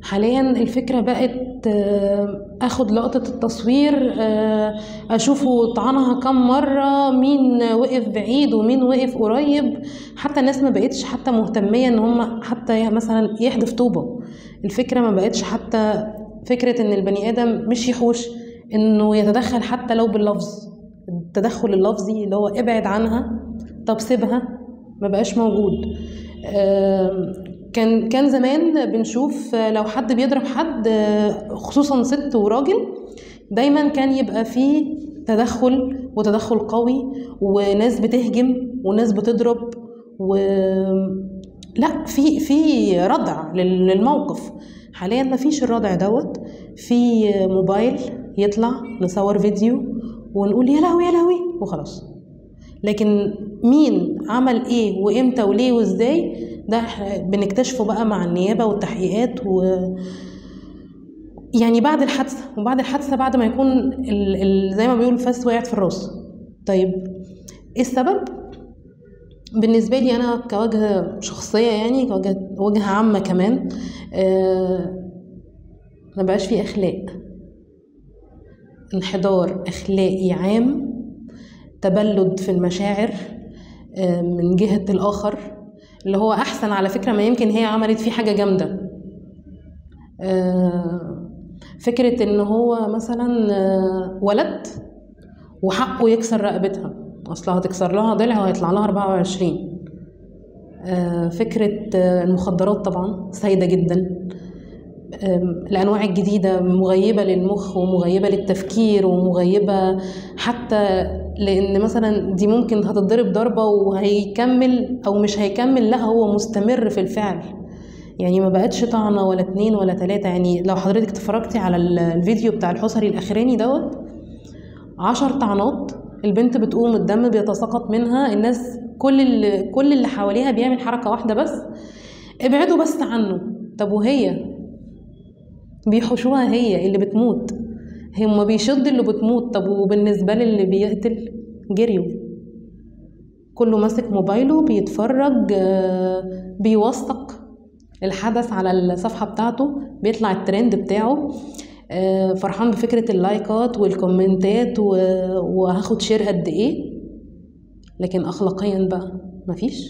حاليا الفكرة بقت آه، اخد لقطة التصوير آه، اشوفه طعنها كم مرة مين وقف بعيد ومين وقف قريب حتى الناس ما بقتش حتى مهتمية ان هم حتى مثلا يحدف طوبة الفكرة ما بقتش حتى فكرة ان البني ادم مش يحوش انه يتدخل حتى لو باللفظ التدخل اللفظي اللي هو ابعد عنها طب سيبها ما بقاش موجود آم، كان كان زمان بنشوف لو حد بيضرب حد آه، خصوصا ست وراجل دايما كان يبقى فيه تدخل وتدخل قوي وناس بتهجم وناس بتضرب و لا في في ردع لل- للموقف حاليا ما فيش الردع دوت في موبايل يطلع نصور فيديو ونقول يا لهوي يا لهوي وخلاص لكن مين عمل ايه وامتى وليه وازاي ده إحنا بنكتشفه بقى مع النيابه والتحقيقات و يعني بعد الحادثه وبعد الحادثه بعد ما يكون ال... ال... زي ما بيقولوا الفاس وقعت في الراس طيب ايه السبب بالنسبه لي انا كوجه شخصيه يعني كوجه وجهه عامه كمان آه ما بقاش فيه اخلاق انحدار اخلاقي عام تبلد في المشاعر آه، من جهة الآخر اللي هو أحسن على فكرة ما يمكن هي عملت فيه حاجة جامدة آه، فكرة إن هو مثلا آه، ولد وحقه يكسر رقبتها أصلها هتكسر لها ضلع وهيطلع لها 24 آه، فكرة آه، المخدرات طبعا سيدة جدا آم، الأنواع الجديدة مغيبة للمخ ومغيبة للتفكير ومغيبة حتى لأن مثلا دي ممكن هتضرب ضربة وهيكمل أو مش هيكمل لا هو مستمر في الفعل يعني ما بقتش طعنة ولا اتنين ولا تلاتة يعني لو حضرتك اتفرجتي على ال- الفيديو بتاع الحصري الأخراني دوت عشر طعنات البنت بتقوم الدم بيتساقط منها الناس كل اللي كل اللي حواليها بيعمل حركة واحدة بس ابعدوا بس عنه طب وهي بيحوشوها هي اللي بتموت هم بيشد اللي بتموت طب وبالنسبة للي بيقتل جريوا كله ماسك موبايله بيتفرج آه، بيوثق الحدث على الصفحة بتاعته بيطلع الترند بتاعه آه، فرحان بفكرة اللايكات والكومنتات و- وهاخد شير قد ايه لكن اخلاقيا بقى مفيش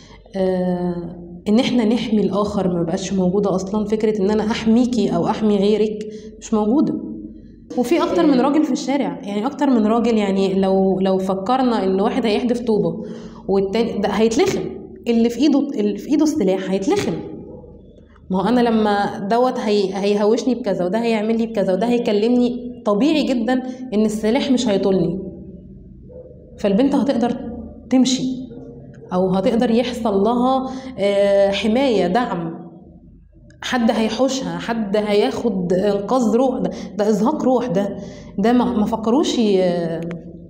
آه، ان احنا نحمي الاخر ما بقاش موجوده اصلا فكره ان انا احميكي او احمي غيرك مش موجوده وفي اكتر من راجل في الشارع يعني اكتر من راجل يعني لو لو فكرنا ان واحد هيحدف طوبه والتاني ده هيتلخم اللي في ايده اللي في ايده السلاح هيتلخم ما هو انا لما دوت هي هيهوشني بكذا وده هيعمل لي بكذا وده هيكلمني طبيعي جدا ان السلاح مش هيطولني فالبنت هتقدر تمشي او هتقدر يحصل لها آه، حمايه دعم حد هيحوشها حد هياخد انقاذ روح ده, ده ازهاق روح ده ده ما ما فكروش ي-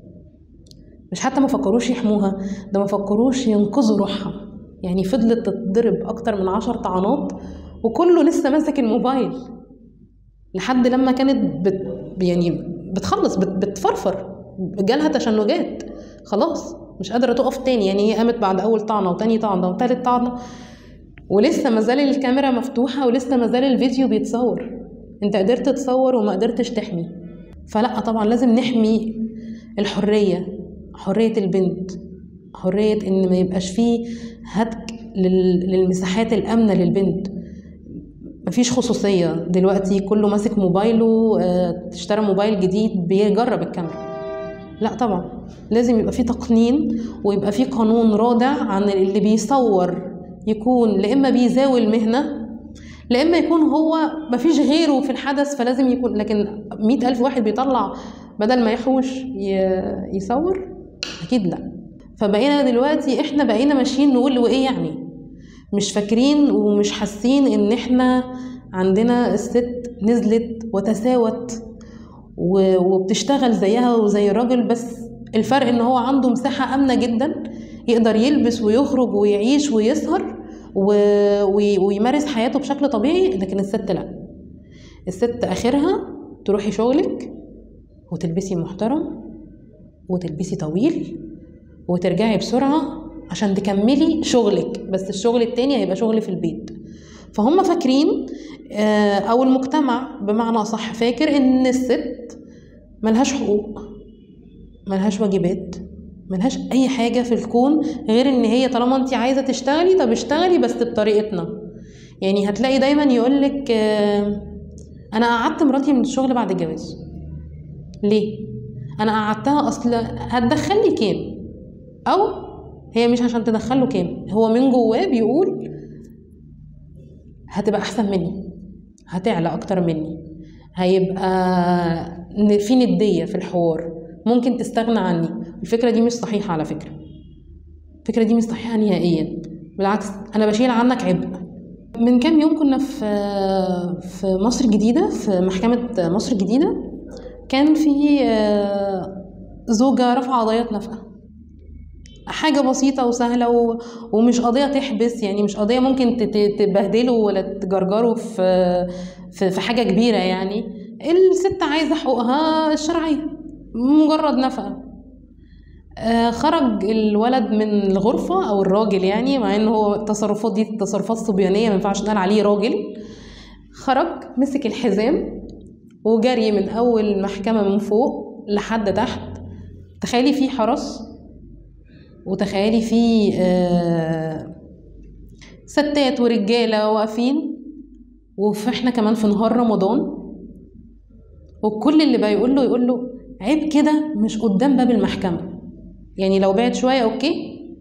مش حتى ما فكروش يحموها ده ما فكروش ينقذوا روحها يعني فضلت تتضرب اكتر من عشر طعنات وكله لسه ماسك الموبايل لحد لما كانت بت يعني بتخلص بت بتفرفر جالها تشنجات خلاص مش قادره تقف تاني يعني هي قامت بعد اول طعنه وتاني طعنه وتالت طعنه ولسه ما زال الكاميرا مفتوحه ولسه ما زال الفيديو بيتصور انت قدرت تصور وما قدرتش تحمي فلا طبعا لازم نحمي الحريه حريه البنت حريه ان ما يبقاش فيه هتك لل- للمساحات الامنه للبنت مفيش خصوصية دلوقتي كله ماسك موبايله آه، اشترى موبايل جديد بيجرب الكاميرا لا طبعا لازم يبقى في تقنين ويبقى في قانون رادع عن اللي بيصور يكون لا اما بيزاوي المهنة لا اما يكون هو مفيش غيره في الحدث فلازم يكون لكن مئة ألف واحد بيطلع بدل ما يحوش ي- يصور أكيد لا فبقينا دلوقتي احنا بقينا ماشيين نقول وايه يعني مش فاكرين ومش حاسين ان احنا عندنا الست نزلت وتساوت و- وبتشتغل زيها وزي الراجل بس الفرق ان هو عنده مساحة آمنة جدا يقدر يلبس ويخرج ويعيش ويسهر و- وي- ويمارس حياته بشكل طبيعي لكن الست لا الست اخرها تروحي شغلك وتلبسي محترم وتلبسي طويل وترجعي بسرعة عشان تكملي شغلك بس الشغل التاني هيبقى شغل في البيت فهم فاكرين آه، او المجتمع بمعنى اصح فاكر ان الست ملهاش حقوق ملهاش واجبات ملهاش اي حاجه في الكون غير ان هي طالما انت عايزه تشتغلي طب اشتغلي بس بطريقتنا يعني هتلاقي دايما يقولك آه، انا قعدت مراتي من الشغل بعد الجواز ليه انا قعدتها اصل هتدخلي كام او هي مش عشان تدخله كام هو من جواه بيقول هتبقى احسن مني هتعلى اكتر مني هيبقى ن- في نديه في الحوار ممكن تستغنى عني الفكره دي مش صحيحه على فكره الفكره دي مش صحيحه نهائيا بالعكس انا بشيل عنك عبء من كام يوم كنا في في مصر الجديده في محكمه مصر الجديده كان في آه، زوجه رافعه قضيه نفقه حاجة بسيطة وسهلة و... ومش قضية تحبس يعني مش قضية ممكن ت- ت- تبهدله ولا تجرجره في في في حاجة كبيرة يعني الست عايزة حقوقها الشرعية مجرد نفقة آه، خرج الولد من الغرفة أو الراجل يعني مع إن هو التصرفات دي تصرفات صبيانية ما ينفعش نقال عليه راجل خرج مسك الحزام وجري من أول المحكمة من فوق لحد تحت تخيلي في حرس وتخيلي في آه، ستات ورجاله واقفين واحنا كمان في نهار رمضان وكل اللي بقى يقول له يقول له عيب كده مش قدام باب المحكمه يعني لو بعد شويه اوكي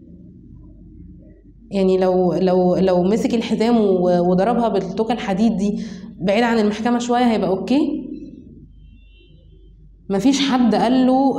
يعني لو لو لو مسك الحزام و- وضربها بالتوكه الحديد دي بعيد عن المحكمه شويه هيبقى اوكي مفيش حد قال له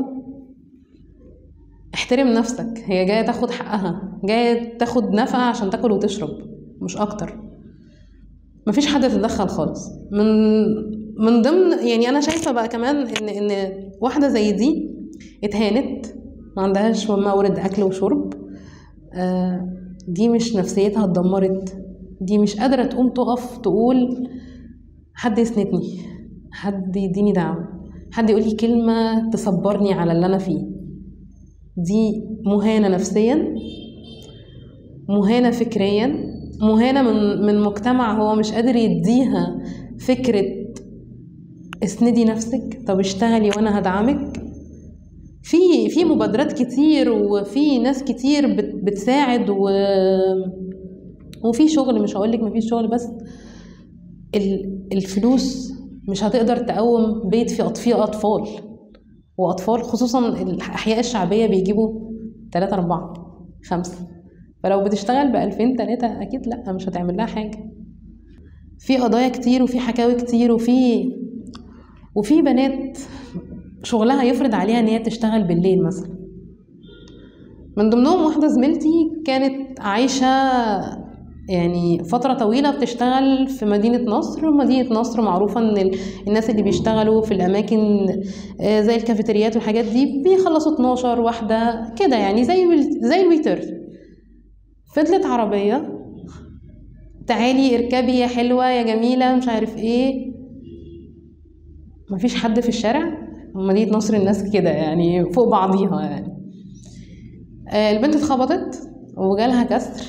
احترم نفسك هي جايه تاخد حقها جايه تاخد نفقه عشان تاكل وتشرب مش اكتر مفيش حد يتدخل خالص من من ضمن يعني انا شايفه بقى كمان ان ان واحده زي دي اتهانت ما عندهاش مورد اكل وشرب آه، دي مش نفسيتها اتدمرت دي مش قادره تقوم تقف تقول حد يسندني حد يديني دعم حد يقول لي كلمه تصبرني على اللي انا فيه دي مهانة نفسيا مهانة فكريا مهانة من من مجتمع هو مش قادر يديها فكرة اسندي نفسك طب اشتغلي وانا هدعمك في في مبادرات كتير وفي ناس كتير بت بتساعد و وفي شغل مش هقولك مفيش شغل بس ال- الفلوس مش هتقدر تقوم بيت فيه أط- فيه أطفال وأطفال خصوصا الأحياء الشعبية بيجيبوا تلاتة أربعة خمسة فلو بتشتغل بألفين تلاتة أكيد لأ مش هتعمل لها حاجة في قضايا كتير وفي حكاوي كتير وفي وفي بنات شغلها يفرض عليها ان هي تشتغل بالليل مثلا من ضمنهم واحده زميلتي كانت عايشه يعني فترة طويلة بتشتغل في مدينة نصر مدينة نصر معروفة ان ال- الناس اللي بيشتغلوا في الأماكن آه، زي الكافيتريات والحاجات دي بيخلصوا 12 واحدة كده يعني زي ال- زي الويتر فضلت عربية تعالي اركبي يا حلوة يا جميلة مش عارف ايه مفيش حد في الشارع مدينة نصر الناس كده يعني فوق بعضيها يعني آه، البنت اتخبطت وجالها كسر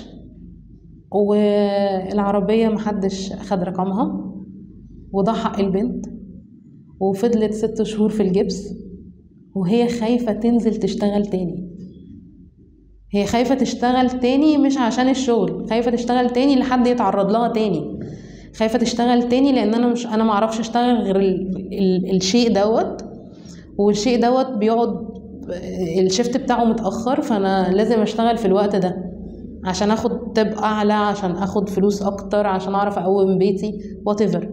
والعربية محدش خد رقمها وده حق البنت وفضلت ست شهور في الجبس وهي خايفة تنزل تشتغل تاني هي خايفة تشتغل تاني مش عشان الشغل خايفة تشتغل تاني لحد يتعرض لها تاني خايفة تشتغل تاني لأن أنا مش أنا معرفش أشتغل غير ال... ال... الشيء دوت والشيء دوت بيقعد الشفت بتاعه متأخر فأنا لازم أشتغل في الوقت ده عشان اخد تب اعلى عشان اخد فلوس اكتر عشان اعرف اقوم بيتي whatever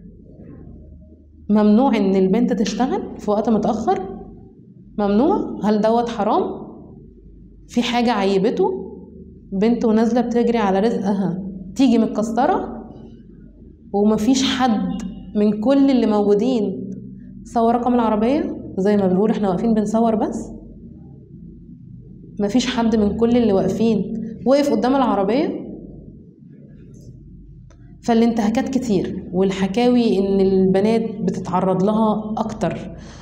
ممنوع ان البنت تشتغل في وقت متاخر ممنوع هل دوت حرام في حاجه عيبته بنت ونازله بتجري على رزقها تيجي متكسره ومفيش حد من كل اللي موجودين صور رقم العربيه زي ما بنقول احنا واقفين بنصور بس مفيش حد من كل اللي واقفين وقف قدام العربية فالانتهاكات كتير والحكاوي ان البنات بتتعرض لها اكتر